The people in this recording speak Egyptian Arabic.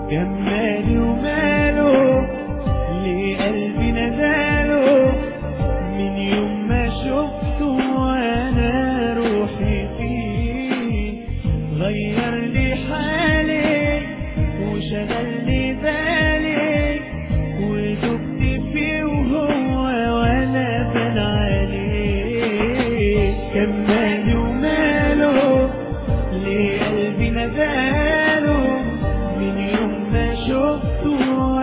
جمالي وماله لقلبي نداله من يوم ما شفته وانا روحي فيه غير لي حالي وشغل لي بالي ودبت فيه وهو وانا بان عليه كمالي وماله لقلبي نداله من يوم ما شفته